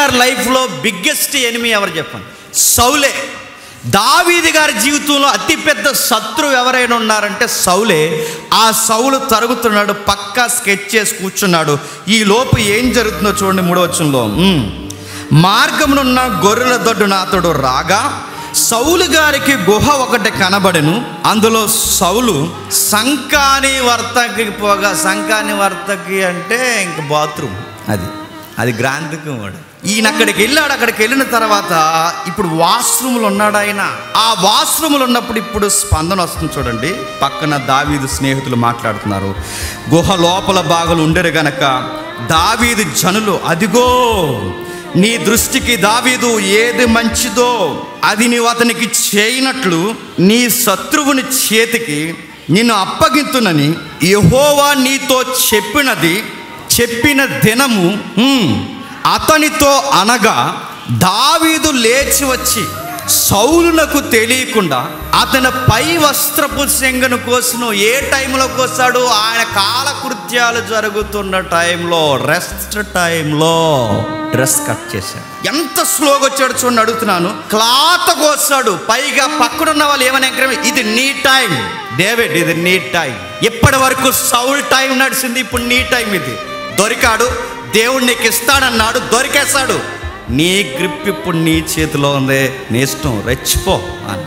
గారి లైఫ్లో biggest enemy ఎవరు చెప్పండి సౌలే దావీది గారి జీవితంలో అతిపెద్ద శత్రువు ఎవరైనా ఉన్నారంటే సౌలే ఆ సౌలు తరుగుతున్నాడు పక్కా స్కెచ్ చేసి కూర్చున్నాడు ఈ లోపు ఏం జరుగుతుందో చూడండి మూడవచనంలో ఉమ్. మార్గమునున్న గొర్రెల దొడ్డు నాతోడు రాగా సౌలు గారికి గుహ ఒకటి కనబడెను అందులో సౌలు సంకాని వర్తకి పోగా సంకాని వర్తకి అంటే ఇంక బాత్రూమ్ అది అది గ్రాంధికం వాడు ఈయన అక్కడికి వెళ్ళాడు అక్కడికి వెళ్ళిన తర్వాత ఇప్పుడు వాష్రూమ్లు ఉన్నాడు ఆయన ఆ వాష్రూమ్లు ఉన్నప్పుడు ఇప్పుడు స్పందన వస్తుంది చూడండి పక్కన దావీదు స్నేహితులు మాట్లాడుతున్నారు గుహ లోపల భాగాలు ఉండరు గనక దావీదు జనులు అదిగో నీ దృష్టికి దావీదు ఏది మంచిదో అది నీవు అతనికి చేయనట్లు నీ శత్రువుని చేతికి నిన్ను అప్పగింతునని యెహోవా నీతో చెప్పినది చెప్పిన దినము హ్మ్, అతనితో అనగా దావీదు లేచి వచ్చి సౌలునకు తెలియకుండా అతని పై వస్త్రపు సెంగను కోసును ఏ టైంలో కోసాడు ఆయన కాలకృత్యాలు జరుగుతున్న టైంలో రెస్ట్ టైంలో డ్రెస్ కట్ చేశాడు ఎంత స్లోగా వచ్చాడు చూడండి అడుగుతున్నాను క్లాత్ కోసాడు పైగా పక్కనున్న వాళ్ళు ఏమని ఎంకరేజ్ ఇది నీ టైం డేవిడ్ ఇది నీ టైం ఇప్పటి వరకు సౌల్ టైం నడిచింది ఇప్పుడు నీ టైం ఇది దొరికాడు దేవుడు నీకు ఇస్తాడన్నాడు దొరికేస్తాడు నీ గ్రిప్ ఇప్పుడు నీ చేతిలో ఉంది నీ ఇష్టం రెచ్చిపో అని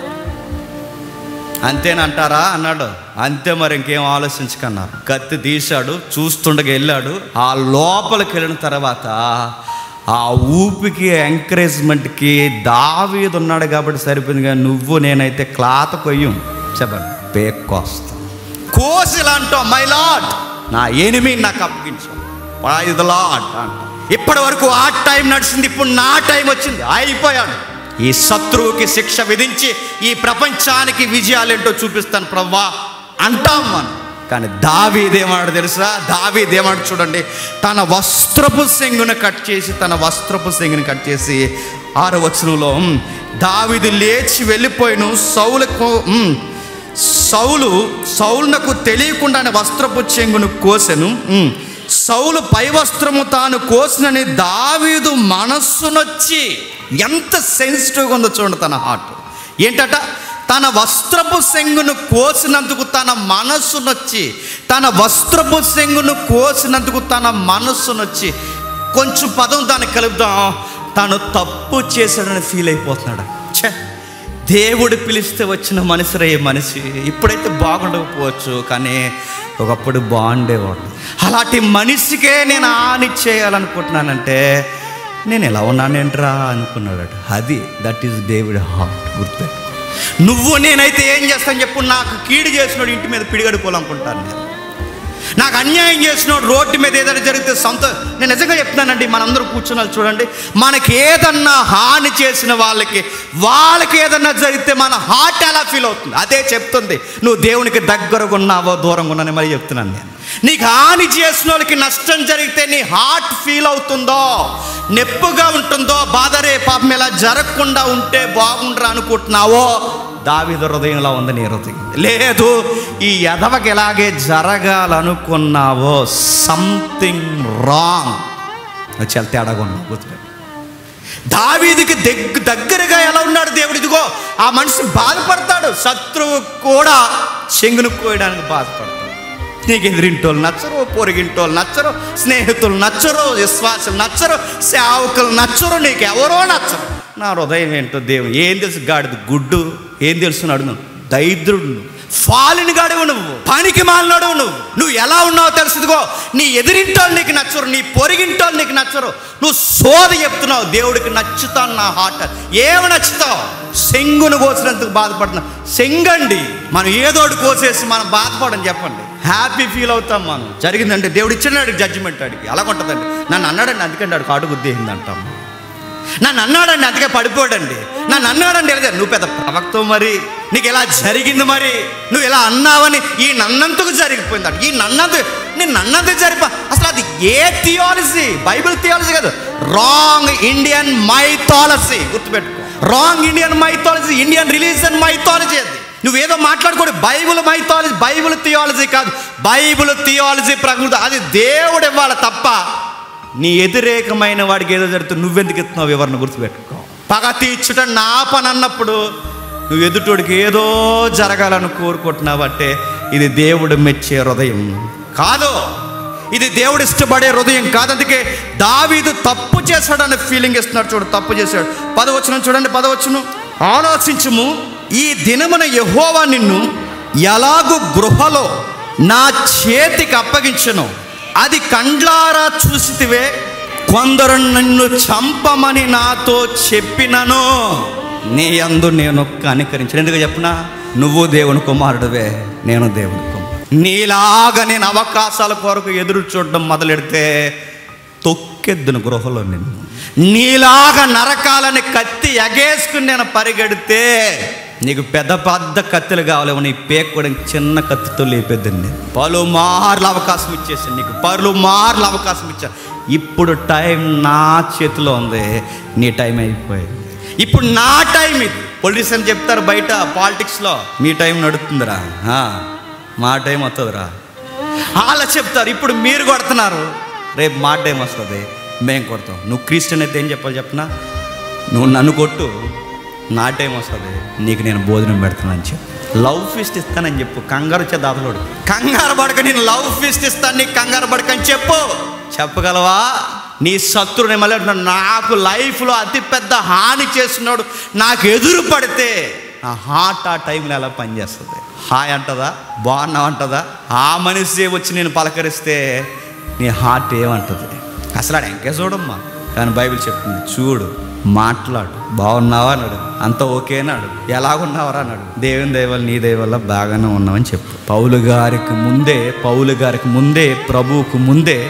అంతేనంటారా అన్నాడు అంతే మరి ఇంకేం ఆలోచించకన్నారు కత్తి తీశాడు చూస్తుండగా వెళ్ళాడు ఆ లోపలికి వెళ్ళిన తర్వాత ఆ ఊపికి ఎంకరేజ్మెంట్కి దావీదు ఉన్నాడు కాబట్టి సరిపోయింది కానీ నువ్వు నేనైతే క్లాత్ కొయ్యం చెప్పండి పేక్ కోస్తా కోసి ఇలా అంటావు మై లాడ్ నా ఎనిమి నాకు అప్పగించు ద లాడ్ అంట ఇప్పటి వరకు ఆ టైం నడిచింది ఇప్పుడు నా టైం వచ్చింది అయిపోయాడు ఈ శత్రువుకి శిక్ష విధించి ఈ ప్రపంచానికి విజయాలేంటో చూపిస్తాను ప్రవ్వా అంటాం మనం కానీ దావీదేమాడు తెలుసా దావీదేమాడు చూడండి తన వస్త్రపు సెంగును కట్ చేసి తన వస్త్రపు సెంగును కట్ చేసి ఆరో వచనంలో "ఉమ్, దావీదు లేచి వెళ్ళిపోయిన సౌలకు ఉమ్, సౌలు సౌలునకు తెలియకుండానే వస్త్రపు చెంగును కోసెను ఉమ్. సౌలు పై వస్త్రము తాను కోసినని దావీదు మనస్సునొచ్చి ఎంత సెన్సిటివ్గా ఉందో చూడండి తన హార్ట్ ఏంటట తన వస్త్రపు సెంగును కోసినందుకు తన మనస్సునొచ్చి తన వస్త్రపు సెంగును కోసినందుకు తన మనస్సునొచ్చి కొంచెం పదం దాన్ని కలుపుదాం తను తప్పు చేశాడని ఫీల్ అయిపోతున్నాడు ఛే దేవుడు పిలిస్తే వచ్చిన మనిషిరే మనిషి ఇప్పుడైతే బాగుండకపోవచ్చు కానీ ఒకప్పుడు బాగుండేవాడు అలాంటి మనిషికే నేను హాని చేయాలనుకుంటున్నానంటే నేను ఎలా ఉన్నానేంట్రా అనుకున్నాడట అది దట్ ఈస్ డేవిడ్ హార్ట్ గుర్తుపెట్టు నువ్వు నేనైతే ఏం చేస్తాను చెప్పు నాకు కీడు చేసినోడు ఇంటి మీద పిడిగడిపోవాలనుకుంటాను నేను నాకు అన్యాయం చేసినోడు రోడ్డు మీద ఏదైనా జరిగితే సొంత నేను నిజంగా చెప్తున్నానండి మనందరూ కూర్చున్నారు చూడండి మనకి ఏదన్నా హాని చేసిన వాళ్ళకి వాళ్ళకి ఏదన్నా జరిగితే మన హార్ట్ ఎలా ఫీల్ అవుతుంది అదే చెప్తుంది నువ్వు దేవునికి దగ్గరగా ఉన్నావో దూరంగా ఉన్నానని మరి చెప్తున్నాను నేను నీకు హాని చేసిన వాళ్ళకి నష్టం జరిగితే నీ హార్ట్ ఫీల్ అవుతుందో నెప్పుగా ఉంటుందో బాధరే పాపం ఇలా జరగకుండా ఉంటే బాగుండరా అనుకుంటున్నావో దావిద హృదయంలో ఉంది నీ హృదయం లేదు ఈ ఎదవకి ఎలాగే జరగాలనుకున్నావో సంథింగ్ రాంగ్ చాలా తేడాగా ఉన్నావు గుర్తుపెట్టు దావీదికి దగ్గ దగ్గరగా ఎలా ఉన్నాడు దేవుడు ఇదిగో ఆ మనిషి బాధపడతాడు శత్రువు కూడా చెంగును కోయడానికి బాధపడతాడు నీకు ఎదిరింటోళ్ళు నచ్చరు పొరిగింటోళ్ళు నచ్చరు స్నేహితులు నచ్చరు విశ్వాసులు నచ్చరు సేవకులు నచ్చరు నీకు ఎవరో నచ్చరు నా హృదయం ఏంటో దేవుడు ఏం తెలుసు గాడిది గుడ్డు ఏం తెలుసున్నాడు నువ్వు దైద్రుడు నువ్వు ఫాలిని గాడివు నువ్వు పనికి మాలినాడు నువ్వు నువ్వు ఎలా ఉన్నావో తెలుసుదిగో నీ ఎదిరింటోళ్ళు నీకు నచ్చరు నీ పొరిగింటోళ్ళు నీకు నచ్చరు నువ్వు సోద చెప్తున్నావు దేవుడికి నచ్చుతాను నా హార్ట్ ఏమి నచ్చుతావు సెంగును కోసినందుకు బాధపడుతున్నా సెంగండి మనం ఏదోటి కోసేసి మనం బాధపడని చెప్పండి హ్యాపీ ఫీల్ అవుతాం మనం జరిగిందంటే దేవుడు ఇచ్చినాడు జడ్జిమెంట్ అడిగి అలాగుంటుందండి నన్ను అన్నాడండి అందుకంటే ఆడు కాడు గుద్దేసింది అంటాం నన్ను అన్నాడండి అందుకే పడిపోడండి నన్ను అన్నాడండి లేదా నువ్వు పెద్ద ప్రవక్త మరి నీకు ఇలా జరిగింది మరి నువ్వు ఇలా అన్నావని ఈ నన్నందుకు జరిగిపోయింది ఈ నన్నందు నేను నన్నందుకు జరిపా అసలు అది ఏ థియాలజీ బైబిల్ థియాలజీ కాదు రాంగ్ ఇండియన్ మైథాలజీ గుర్తుపెట్టుకో wrong Indian mythology Indian religion mythology అది నువ్వేదో మాట్లాడుకోడు బైబిల్ మైథాలజీ బైబిల్ థియాలజీ కాదు బైబిల్ థియాలజీ ప్రకృతి అది దేవుడు ఇవ్వాలి తప్ప నీ వ్యతిరేకమైన వాడికి ఏదో జరుగుతుంది నువ్వెందుకు ఇస్తున్నావు వివరణ గుర్తుపెట్టుకో పగ తీర్చుట నా పని అన్నప్పుడు నువ్వు ఎదుటోడికి ఏదో జరగాలని కోరుకుంటున్నావు అంటే ఇది దేవుడు మెచ్చే హృదయం కాదు ఇది దేవుడు ఇష్టపడే హృదయం కాదు అందుకే దావీదు తప్పు చేశాడనే ఫీలింగ్ ఇస్తున్నాడు చూడు తప్పు చేశాడు పదవచనం చూడండి పదవచనం ఆలోచించుము ఈ దినమున యెహోవా నిన్ను ఎలాగు గృహలో నా చేతికి అప్పగించను అది కండ్లారా చూసితివే కొందరు నిన్ను చంపమని నాతో చెప్పినను నీ అందు నేను కనికరించను ఎందుకు చెప్పనా నువ్వు దేవుని కుమారుడువే నేను దేవుని కుమారుడు నీలాగా నేను అవకాశాల కొరకు ఎదురు చూడడం మొదలెడితే తొక్కెద్దును గృహలో నిన్ను నీలాగా నరకాలని కత్తి ఎగేసుకుని నేను పరిగెడితే నీకు పెద్ద పెద్ద కత్తులు కావాలేమో నీ పేక్ చిన్న కత్తితో లేపేద్దండి పలుమార్లు అవకాశం ఇచ్చేసాను నీకు పలుమార్లు అవకాశం ఇచ్చా ఇప్పుడు టైం నా చేతిలో ఉంది నీ టైం అయిపోయింది ఇప్పుడు నా టైం ఇది పొలిటీషియన్ చెప్తారు బయట పాలిటిక్స్లో మీ టైం నడుతుందిరా ఆ, మా టైం వస్తుందిరా అలా చెప్తారు ఇప్పుడు మీరు కొడుతున్నారు రేపు మా టైం వస్తుంది మేము కొడతాం నువ్వు క్రిస్టియన్ అయితే ఏం చెప్పాలి చెప్పనా నువ్వు నన్ను కొట్టు నా టైం వస్తుంది నీకు నేను భోజనం పెడతానని చెప్పు లవ్ ఫీస్ట్ ఇస్తానని చెప్పు కంగారు వచ్చే దాతలోడు కంగారు పడక నేను లవ్ ఫీస్ట్ ఇస్తాను నీకు కంగారు పడకని చెప్పు చెప్పగలవా నీ శత్రుని మళ్ళీ అంటున్నాడు, నాకు లైఫ్లో అతిపెద్ద హాని చేస్తున్నాడు నాకు ఎదురు పడితే నా హార్ట్ ఆ టైంలో ఎలా పనిచేస్తుంది హాయ్ అంటదా బాగున్నావు అంటదా ఆ మనిషి వచ్చి నేను పలకరిస్తే నీ హార్ట్ ఏమంటది అసలు ఆడు ఎంకే చూడమ్మా కానీ బైబిల్ చెప్తుంది చూడు మాట్లాడు బాగున్నావా అన్నాడు అంత ఓకే అన్నాడు ఎలాగున్నావరా అన్నాడు దేవుని దయవల్ల నీ దయవల్ల బాగానే ఉన్నావని చెప్పు పౌలు గారికి ముందే పౌలు గారికి ముందే ప్రభువుకు ముందే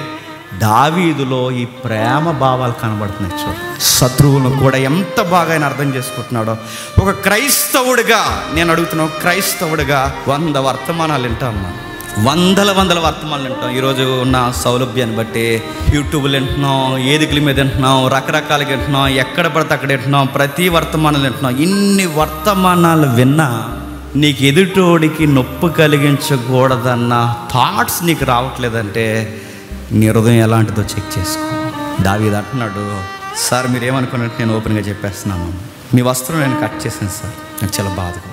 దావీదులో ఈ ప్రేమ భావాలు కనబడుతున్నాయి చూడు శత్రువులను కూడా ఎంత బాగా ఆయన అర్థం చేసుకుంటున్నాడో ఒక క్రైస్తవుడిగా నేను అడుగుతున్నా ఒక క్రైస్తవుడిగా వంద వర్తమానాలు వింటా ఉన్నాను వందల వందల వర్తమానాలు వింటాం ఈరోజు ఉన్న సౌలభ్యాన్ని బట్టి యూట్యూబ్లు వింటున్నాం ఏదికల మీద వింటున్నాం రకరకాలుగా వింటున్నాం ఎక్కడ పడితే అక్కడ వింటున్నాం ప్రతి వర్తమానాలు వింటున్నాం ఇన్ని వర్తమానాలు విన్నా నీకు ఎదుటోడికి నొప్పి కలిగించకూడదన్న థాట్స్ నీకు రావట్లేదంటే నీ హృదయం ఎలాంటిదో చెక్ చేసుకో దావీది అంటున్నాడు సార్ మీరు ఏమనుకున్నట్టు నేను ఓపెన్గా చెప్పేస్తున్నాను మీ వస్త్రం నేను కట్ చేశాను సార్ నాకు చాలా బాధగా